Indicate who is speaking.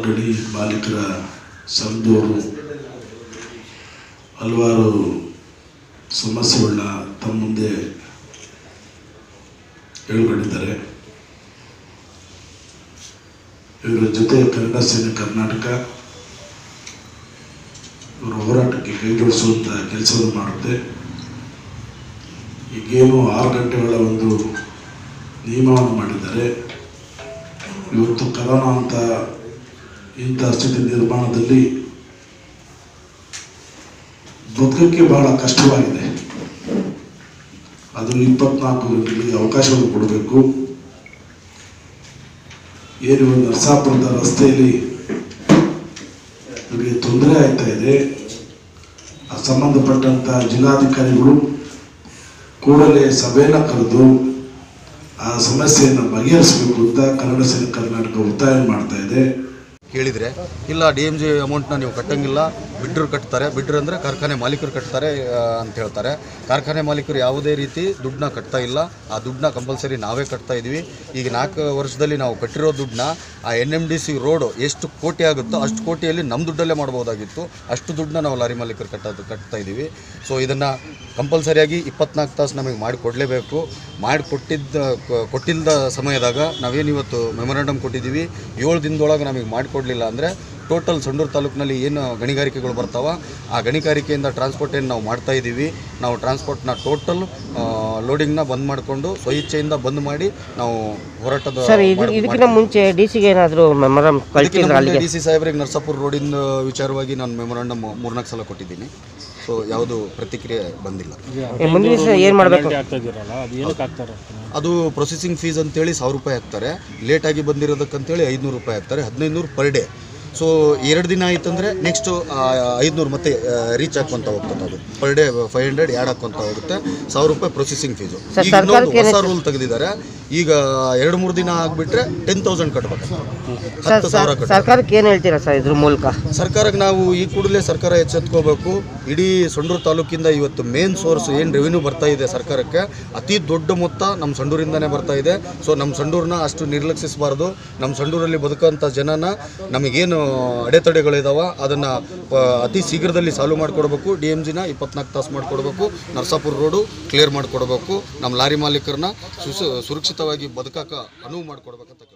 Speaker 1: ಗಣಿ ಮಾಲೀಕರ ಸಂಘದವರು ಹಲವಾರು ಸಮಸ್ಯೆಗಳನ್ನ ತಮ್ಮ ಮುಂದೆ ಹೇಳ್ಕೊಂಡಿದ್ದಾರೆ ಇವರ ಜೊತೆ ಕನ್ನಡ ಸೇನೆ ಕರ್ನಾಟಕ ಇವರ ಹೋರಾಟಕ್ಕೆ ಕೈ ಜೋಡಿಸುವಂಥ ಕೆಲಸವನ್ನು ಮಾಡುತ್ತೆ ಈಗೇನು ಆರು ಗಂಟೆಗಳ ಒಂದು ನಿಯಮವನ್ನು ಮಾಡಿದ್ದಾರೆ ಇವತ್ತು ಕರೋನಾ ಅಂತ ಇಂಥ ಸ್ಥಿತಿ ನಿರ್ಮಾಣದಲ್ಲಿ ಬದುಕಕ್ಕೆ ಬಹಳ ಕಷ್ಟವಾಗಿದೆ ಅದು ಇಪ್ಪತ್ನಾಲ್ಕು ಗಂಟೆಗಳಿಗೆ ಅವಕಾಶವನ್ನು ಕೊಡಬೇಕು ಏನು ಒಂದು ನರಸಾಪುರದ ರಸ್ತೆಯಲ್ಲಿ ಇವರಿಗೆ ತೊಂದರೆ ಆಗ್ತಾ ಇದೆ ಆ ಸಂಬಂಧಪಟ್ಟಂಥ ಜಿಲ್ಲಾಧಿಕಾರಿಗಳು ಕೂಡಲೇ ಸಭೆಯನ್ನು ಕರೆದು ಆ ಸಮಸ್ಯೆಯನ್ನು ಬಗೆಹರಿಸಬೇಕು ಅಂತ ಕನ್ನಡ ಸೇನೆ ಕರ್ನಾಟಕ ಒತ್ತಾಯ ಮಾಡ್ತಾ ಇದೆ
Speaker 2: ಕೇಳಿದರೆ ಇಲ್ಲ ಡಿ ಎಮ್ ಜಿ ಅಮೌಂಟ್ನ ನೀವು ಕಟ್ಟಂಗಿಲ್ಲ ಬಿಡ್ರು ಕಟ್ತಾರೆ ಬಿಡ್ರು ಅಂದರೆ ಕಾರ್ಖಾನೆ ಮಾಲೀಕರು ಕಟ್ತಾರೆ ಆ, ಅಂತ ಹೇಳ್ತಾರೆ ಕಾರ್ಖಾನೆ ಮಾಲೀಕರು ಯಾವುದೇ ರೀತಿ ದುಡ್ಡನ್ನ ಕಟ್ತಾ ಇಲ್ಲ ಆ ದುಡ್ಡನ್ನ ಕಂಪಲ್ಸರಿ ನಾವೇ ಕಟ್ತಾ ಇದ್ವಿ ಈಗ ನಾಲ್ಕು ವರ್ಷದಲ್ಲಿ ನಾವು ಕಟ್ಟಿರೋ ದುಡ್ಡನ್ನ ಆ N M D C road ಎಷ್ಟು ಕೋಟಿ ಆಗುತ್ತೋ ಅಷ್ಟು ಕೋಟಿಯಲ್ಲಿ ನಮ್ಮ ದುಡ್ಡಲ್ಲೇ ಮಾಡ್ಬೋದಾಗಿತ್ತು ಅಷ್ಟು ದುಡ್ಡನ್ನ ನಾವು ಲಾರಿ ಮಾಲೀಕರು ಕಟ್ಟೋದು ಕಟ್ತಾ ಇದ್ದೀವಿ ಸೊ ಇದನ್ನು ಕಂಪಲ್ಸರಿಯಾಗಿ ಇಪ್ಪತ್ನಾಲ್ಕು ತಾಸು ನಮಗೆ ಮಾಡಿ ಕೊಡಲೇಬೇಕು ಮಾಡಿ ಕೊಟ್ಟಿದ್ದ ಕೊ- ಕೊಟ್ಟಿಲ್ಲದ ಸಮಯದಾಗ ನಾವೇನು ಇವತ್ತು ಮೆಮೊರಂಡಮ್ ಕೊಟ್ಟಿದ್ದೀವಿ ಏಳು ದಿನದೊಳಗೆ ನಮಗೆ ಮಾಡಿಕೊಡ್ಲಿಲ್ಲ ಅಂದರೆ ಟೋಟಲ್ ಸಂಡೂರು ತಾಲೂಕಿನಲ್ಲಿ ಏನು ಗಣಿಗಾರಿಕೆಗಳು ಬರ್ತಾವ ಆ ಗಣಿಗಾರಿಕೆಯಿಂದ ಟ್ರಾನ್ಸ್ಪೋರ್ಟ್ ಏನು ನಾವು ಮಾಡ್ತಾ ಇದ್ದೀವಿ ನಾವು ಟ್ರಾನ್ಸ್ಪೋರ್ಟ್ನ ಟೋಟಲ್ ಲೋಡಿಂಗ್ನ ಬಂದ್ ಮಾಡಿಕೊಂಡು ಸ್ವಇಚ್ಛೆಯಿಂದ ಬಂದ್ ಮಾಡಿ ನಾವು ಹೋರಾಟದ
Speaker 3: ಸರ್ ಇದು ಇದಕ್ಕಿಂತ ಮುಂಚೆ ಡಿ ಸಿಗೆ ಏನಾದರೂ ಮೆಮೊರಂ ಕಳಿಸಿದ್ರ ಅಲ್ಲಿಗೆ
Speaker 2: ಡಿ ಸಿ ಸಾಹೇಬ್ರಿಗೆ ನರ್ಸಾಪುರ ರೋಡಿನ ವಿಚಾರವಾಗಿ ನಾನು ಮೆಮೊರಂಡಮ್ ಮೂರ್ನಾಲ್ಕು ಸಲ ಕೊಟ್ಟಿದ್ದೀನಿ ಸೊ ಯಾವುದು ಪ್ರತಿಕ್ರಿಯೆ ಬಂದಿಲ್ಲ
Speaker 3: ಏ, ಮುಂದಿನ ದಿವಸ ಏನು ಮಾಡಬೇಕು
Speaker 4: ಆಗ್ತಾ ಇದೀರಲ್ಲ ಅದು ಏನಕ್ಕೆ ಆಗ್ತಾರೆ
Speaker 2: ಅದು ಪ್ರೊಸೆಸಿಂಗ್ ಫೀಸ್ ಅಂತೇಳಿ ಸಾವಿರ ರೂಪಾಯಿ ಹಾಕ್ತಾರೆ ಲೇಟಾಗಿ ಬಂದಿರೋದಕ್ಕಂತೇಳಿ ಐದುನೂರು ರೂಪಾಯಿ ಹಾಕ್ತಾರೆ ಹದಿನೈದು ನೂರು ಪರ್ ಡೇ ಸೊ ಎರಡು ದಿನ ಆಯ್ತಂದ್ರೆ ನೆಕ್ಸ್ಟ್ ಐದುನೂರು ಮತ್ತೆ ರೀಚ್ ಹಾಕ್ಕೊಂತ ಹೋಗ್ತದೆ ಅದು ಪರ್ ಡೇ ಫೈವ್ ಹಂಡ್ರೆಡ್ ಯಾಡ್ ಹಾಕ್ಕೊಂತ ಹೋಗುತ್ತೆ ಸಾವಿರ ರೂಪಾಯಿ ಪ್ರೊಸೆಸಿಂಗ್ ಫೀಸು
Speaker 3: ಸರ್,
Speaker 2: ಈಗ ಇನ್ನೊಂದು
Speaker 3: ಸರ್ಕಾರಕ್ಕೆ
Speaker 2: ಹೊಸ ರೂಲ್ ತೆಗೆದಿದ್ದಾರೆ ಈಗ ಎರಡು ಮೂರು ದಿನ ಆಗಿಬಿಟ್ರೆ ಟೆನ್ ತೌಸಂಡ್ ಕಟ್ಬೇಕು
Speaker 3: ಸರ್
Speaker 2: ಹತ್ತು ಸಾವಿರ ಕಟ್ಬೇಕು
Speaker 3: ಸರ್ಕಾರಕ್ಕೆ ಏನು ಹೇಳ್ತೀರಾ ಸರ್ ಇದ್ರ ಮೂಲಕ
Speaker 2: ಸರ್ಕಾರಕ್ಕೆ ನಾವು ಈ ಕೂಡಲೇ ಸರ್ಕಾರ ಎಚ್ಚೆತ್ಕೋಬೇಕು ಇಡೀ ಸಂಡೂರು ತಾಲೂಕಿಂದ ಇವತ್ತು ಮೇನ್ ಸೋರ್ಸ್ ಏನು ರೆವಿನ್ಯೂ ಬರ್ತಾ ಇದೆ ಸರ್ಕಾರಕ್ಕೆ ಅತಿ ದೊಡ್ಡ ಮೊತ್ತ ನಮ್ಮ ಸಂಡೂರಿಂದನೇ ಬರ್ತಾ ಇದೆ ಸೊ ನಮ್ಮ ಸಂಡೂರನ್ನ ಅಷ್ಟು ನಿರ್ಲಕ್ಷಿಸಬಾರ್ದು ನಮ್ಮ ಸಂಡೂರಲ್ಲಿ ಬದುಕೋಂಥ ಜನನ ನಮಗೇನು ಅಡೆತಡೆಗಳಿದಾವ ಅದನ್ನು ಅತಿ ಶೀಘ್ರದಲ್ಲಿ ಸಾಲ್ವ್ ಮಾಡಿಕೊಡ್ಬೇಕು ಡಿ ಎಮ್ ಜಿನ ಇಪ್ಪತ್ನಾಲ್ಕು ತಾಸು ಮಾಡಿಕೊಡ್ಬೇಕು ನರಸಾಪುರ ರೋಡು ಕ್ಲಿಯರ್ ಮಾಡಿಕೊಡ್ಬೇಕು ನಮ್ಮ ಲಾರಿ ಮಾಲೀಕರನ್ನ ಸುಸ ಸುರಕ್ಷಿತವಾಗಿ ಬದುಕಕ್ಕೆ ಅನುವು ಮಾಡಿಕೊಡ್ಬೇಕಂತ ಕೇಳ್ತೀನಿ.